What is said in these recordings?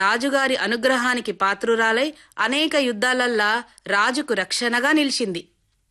రాజుగారి అనుగ్రహానికి పాత్రురాలై అనేక యుద్ధాలల్లా రాజుకు రక్షణగా నిలిచింది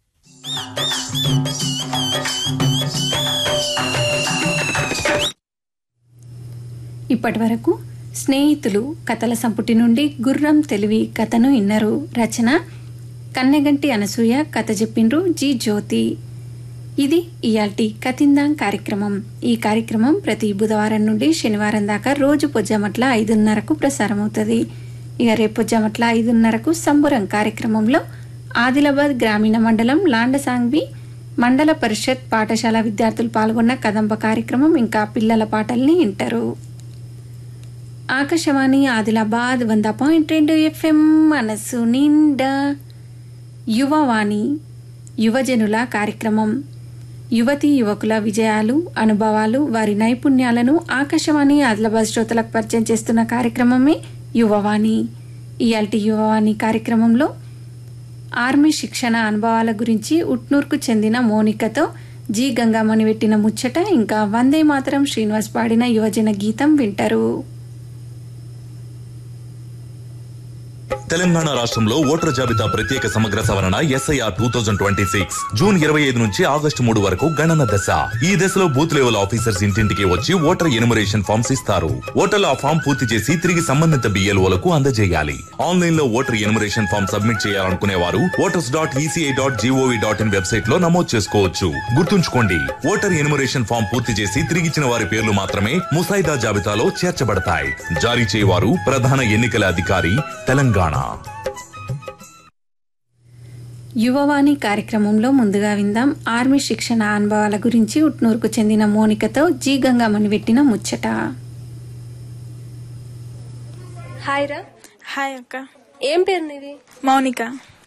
ఇప్పటి వరకు స్నేహితులు కథల సంపుటి నుండి గుర్రం తెలివి కథను ఇన్నరు రచన కన్నెగంటి అనసూయ కథ చెప్పిండ్రు జి జ్యోతి ఇది ఇయాల్టి కతిందాం కార్యక్రమం ఈ కార్యక్రమం ప్రతి బుధవారం నుండి శనివారం దాకా రోజు పొజ్జామట్ల ఐదున్నరకు ప్రసారమవుతుంది ఇక రేపు పొజ్జామట్ల ఐదున్నరకు సంబురం కార్యక్రమంలో ఆదిలాబాద్ గ్రామీణ మండలం లాండసాంగ్వి మండల పరిషత్ పాఠశాల విద్యార్థులు పాల్గొన్న కదంబ కార్యక్రమం ఇంకా పిల్లల పాటల్ని వింటారు ఆకాశవాణి ఆదిలాబాద్ వంద పాయింట్ రెండు ఎఫ్ఎం మనసు నిండా యువవాణి యువజనుల కార్యక్రమం యువతి యువకుల విజయాలు అనుభవాలు వారి నైపుణ్యాలను ఆకాశవాణి ఆదిలాబాద్ శ్రోతలకు పరిచయం చేస్తున్న కార్యక్రమమే యువవాణి ఇయాల్టి యువవాణి కార్యక్రమంలో ఆర్మీ శిక్షణ అనుభవాల గురించి ఉట్నూర్కు చెందిన మోనికతో జి గంగామణి పెట్టిన ముచ్చట ఇంకా వందే మాతరం శ్రీనివాస్ పాడిన యువజన గీతం వింటారు తెలంగాణ రాష్ట్రంలో ఓటర్ జాబితా ప్రత్యేక సమగ్ర సవరణ SIR two thousand twenty six June ఇరవై ఐదు నుంచి ఆగస్టు మూడు వరకు గణన దశ ఈ దశలో బూత్ లెవెల్ ఆఫీసర్స్ ఇంటింటికి వచ్చి ఓటర్ ఎనుమరేషన్ ఫామ్స్ ఇస్తారు ఓటర్లు ఆ ఫామ్ పూర్తి చేసి తిరిగి సంబంధిత బిఎల్ఓలకు అందజేయాలి ఆన్లైన్ లో ఓటర్ ఎనుమరేషన్ ఫామ్ సబ్మిట్ చేయాలనుకునే వారు voters dot ECI dot GOV dot in website లో నమోదు చేసుకోవచ్చు గుర్తుంచుకోండి ఓటర్ ఎనుమరేషన్ ఫామ్ పూర్తి చేసి తిరిగిచ్చిన వారి పేర్లు మాత్రమే ముసాయిదా జాబితాలో చేర్చబడతాయి జారీ చేయవారు ప్రధాన ఎన్నికల అధికారి తెలంగాణ యువవాణి కార్యక్రమంలో ముందుగా విందాం ఆర్మీ శిక్షణ అనుభవాల గురించి ఉట్నూరుకు చెందిన మోనికతో జీ గంగామణి పెట్టిన ముచ్చట హాయ్ రా హాయ్ అక్క ఏం పేరు నీది మౌనిక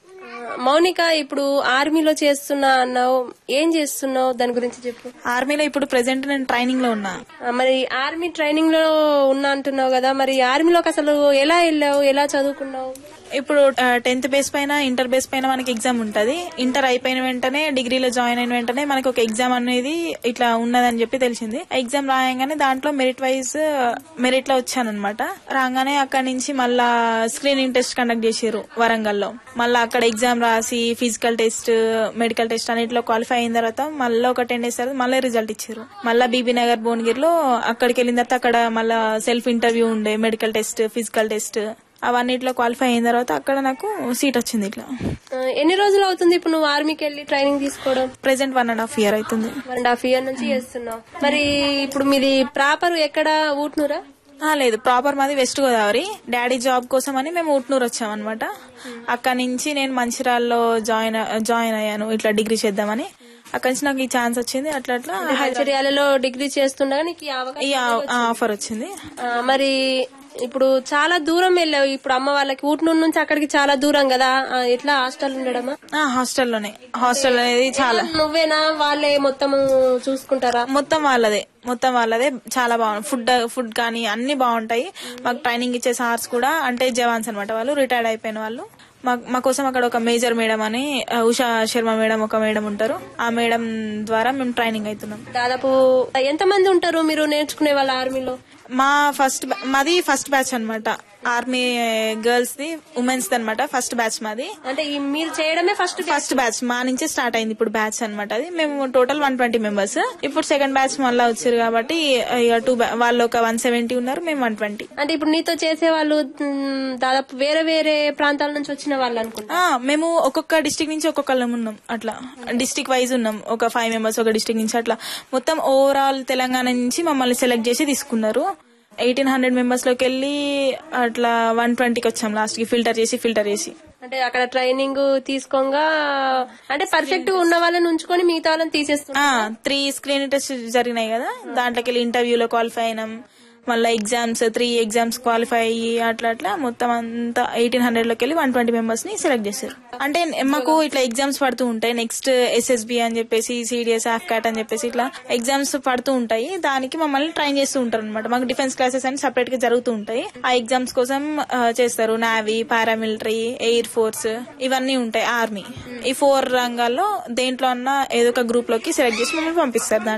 మౌనిక ఇప్పుడు ఆర్మీలో చేస్తున్నా అన్నావు ఏం చేస్తున్నావు దాని గురించి చెప్పు ఆర్మీలో ఇప్పుడు ప్రెసెంట్ నేను ట్రైనింగ్ లో ఉన్నా ఆ, మరి ఆర్మీ ట్రైనింగ్ లో ఉన్నా అంటున్నావు కదా మరి ఆర్మీలోకి అసలు ఎలా వెళ్ళావు ఎలా చదువుకున్నావు ఇప్పుడు టెన్త్ బేస్ పైన ఇంటర్ బేస్ పైన మనకి ఎగ్జామ్ ఉంటది ఇంటర్ అయిపోయిన వెంటనే డిగ్రీలో జాయిన్ అయిన వెంటనే మనకి ఒక ఎగ్జామ్ అనేది ఇట్లా ఉన్నదని చెప్పి తెలిసింది ఆ ఎగ్జామ్ రాయంగానే దాంట్లో మెరిట్ వైజ్ మెరిట్ లో వచ్చానమాట రాగానే అక్కడ నుంచి మళ్ళా స్క్రీనింగ్ టెస్ట్ కండక్ట్ చేసారు వరంగల్లో మళ్ళా అక్కడ ఎగ్జామ్ రాసి ఫిజికల్ టెస్ట్ మెడికల్ టెస్ట్ అన్నిటిలో క్వాలిఫై అయిన తర్వాత మళ్ళీ ఒక టెన్ డేస్ తర్వాత మళ్ళీ రిజల్ట్ ఇచ్చారు మళ్ళీ బీబీ నగర్ భువనగిరిలో అక్కడికి వెళ్ళిన తర్వాత అక్కడ మళ్ళా సెల్ఫ్ ఇంటర్వ్యూ ఉండే మెడికల్ టెస్ట్ ఫిజికల్ టెస్ట్ అవన్నిట్లో క్వాలిఫై అయిన తర్వాత అక్కడ నాకు సీట్ వచ్చింది ఇట్లా ఆ, ఎన్ని రోజులు అవుతుంది ఇప్పుడు నువ్వు ఆర్మీకి వెళ్ళి ట్రైనింగ్ తీసుకోవడం present one and half year అవుతుంది వన్ అండ్ హాఫ్ ఇయర్ నుంచి చేస్తున్నావు మరి ఇప్పుడు మీది ప్రాపర్ ఎక్కడ ఊట్నూరా ఆ, లేదు ప్రాపర్ మాది వెస్ట్ గోదావరి డాడీ జాబ్ కోసం అని మేము ఊట్నూరు వచ్చామన్నమాట అక్కడ నుంచి నేను మంచిర్యాలలో జాయిన్ జాయిన్ అయ్యాను ఇట్లా డిగ్రీ చేద్దామని అక్కడి నుంచి నాకు ఈ ఛాన్స్ వచ్చింది అట్లా అట్లా హెచ్చరియాలలో డిగ్రీ చేస్తుండగా నీకు ఈ అవకాశం ఈ ఆఫర్ వచ్చింది ఆ, మరి ఇప్పుడు చాలా దూరం వెళ్ళావు ఇప్పుడు అమ్మ వాళ్ళకి ఊట్నూరు నుంచి అక్కడికి చాలా దూరం కదా ఆ, ఎట్లా హాస్టల్ ఉండడమా ఆ, హాస్టల్లోనే హాస్టల్ అనేది చాలా నువ్వేనా వాళ్ళే మొత్తము చూసుకుంటారా మొత్తం వాళ్ళదే మొత్తం వాళ్ళదే చాలా బాగుంది ఫుడ్ ఫుడ్ కానీ అన్ని బాగుంటాయి మాకు ట్రైనింగ్ ఇచ్చే సార్స్ కూడా అంటే జవాన్స్ అనమాట వాళ్ళు రిటైర్డ్ అయిపోయిన వాళ్ళు మా మా కోసం అక్కడ ఒక మేజర్ మేడం అని ఆ, ఉషా శర్మ మేడం ఒక మేడం ఉంటారు ఆ మేడం ద్వారా మేము ట్రైనింగ్ అవుతున్నాం దాదాపు ఎంత మంది ఉంటారు మీరు నేర్చుకునే వాళ్ళ ఆర్మీలో మా ఫస్ట్ బ్యా- మాది ఫస్ట్ బ్యాచ్ అన్నమాట army girls the women's the అనమాట ఫస్ట్ బ్యాచ్ మాది అంటే ఈ మీరు చేయడమే ఫస్ట్ ఫస్ట్ బ్యాచ్ మా నుంచే స్టార్ట్ అయింది ఇప్పుడు బ్యాచ్ అన్నమాట అది మేము టోటల్ వన్ ట్వంటీ మెంబర్స్ ఇప్పుడు సెకండ్ బ్యాచ్ మళ్ళీ వచ్చారు కాబట్టి ఇక టూ వాళ్ళు ఒక వన్ సెవెంటీ ఉన్నారు మేము వన్ ట్వంటీ అంటే ఇప్పుడు నీతో చేసే వాళ్ళు మ్, దాదాపు వేరే వేరే ప్రాంతాల నుంచి వచ్చిన వాళ్ళు అనుకుంటా మేము ఒక్కొక్క డిస్టిక్ నుంచి ఒక్కొక్కళ్ళం ఉన్నాం అట్లా డిస్టిక్ వైజ్ ఉన్నాం ఒక ఫైవ్ మెంబర్స్ ఒక డిస్టిక్ నుంచి అట్లా మొత్తం ఓవరాల్ తెలంగాణ నుంచి మమ్మల్ని సెలెక్ట్ చేసి తీసుకున్నారు ఎయిటీన్ హండ్రెడ్ మెంబర్స్ లోకి వెళ్ళి అట్లా వన్ ట్వంటీకి వచ్చాం లాస్ట్ కి ఫిల్టర్ చేసి ఫిల్టర్ చేసి అంటే అక్కడ ట్రైనింగ్ తీసుకోగా అంటే పర్ఫెక్ట్ ఉన్న వాళ్ళని ఉంచుకొని మిగతా వాళ్ళని తీసేస్తున్నారు త్రీ స్క్రీన్ టెస్ట్ జరిగినాయి కదా దాంట్లోకి వెళ్ళి ఇంటర్వ్యూలో క్వాలిఫై అయినాం మళ్ళీ ఎగ్జామ్స్ త్రీ ఎగ్జామ్స్ క్వాలిఫై అయ్యి అట్లా అట్లా మొత్తం అంతా ఎయిటీన్ హండ్రెడ్ లోకి వెళ్ళి వన్ ట్వంటీ మెంబర్స్ ని సెలెక్ట్ చేశారు అంటే మాకు ఇట్లా ఎగ్జామ్స్ పడుతూ ఉంటాయి నెక్స్ట్ ఎస్ఎస్బి అని చెప్పేసి సిడిఎస్ క్యాట్ అని చెప్పేసి ఇట్లా ఎగ్జామ్స్ పడుతూ ఉంటాయి దానికి మమ్మల్ని ట్రైన్ చేస్తూ ఉంటారు అనమాట మాకు డిఫెన్స్ క్లాసెస్ అని సపరేట్ గా జరుగుతూ ఉంటాయి ఆ ఎగ్జామ్స్ కోసం ఆ, చేస్తారు నావీ పారామిలిటరీ ఎయిర్ ఫోర్స్ ఇవన్నీ ఉంటాయి ఆర్మీ ఈ ఫోర్ రంగాల్లో దేంట్లో అన్నా ఏదో ఒక గ్రూప్ లోకి సెలెక్ట్ చేసి మమ్మల్ని పంపిస్తారు దాంట్లోకి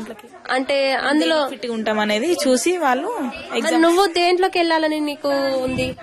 అంటే అందులో ఫిట్ ఉంటాం అనేది చూసి వాళ్ళు మరి నువ్వు దేంట్లోకి వెళ్ళాలని నీకు ఉంది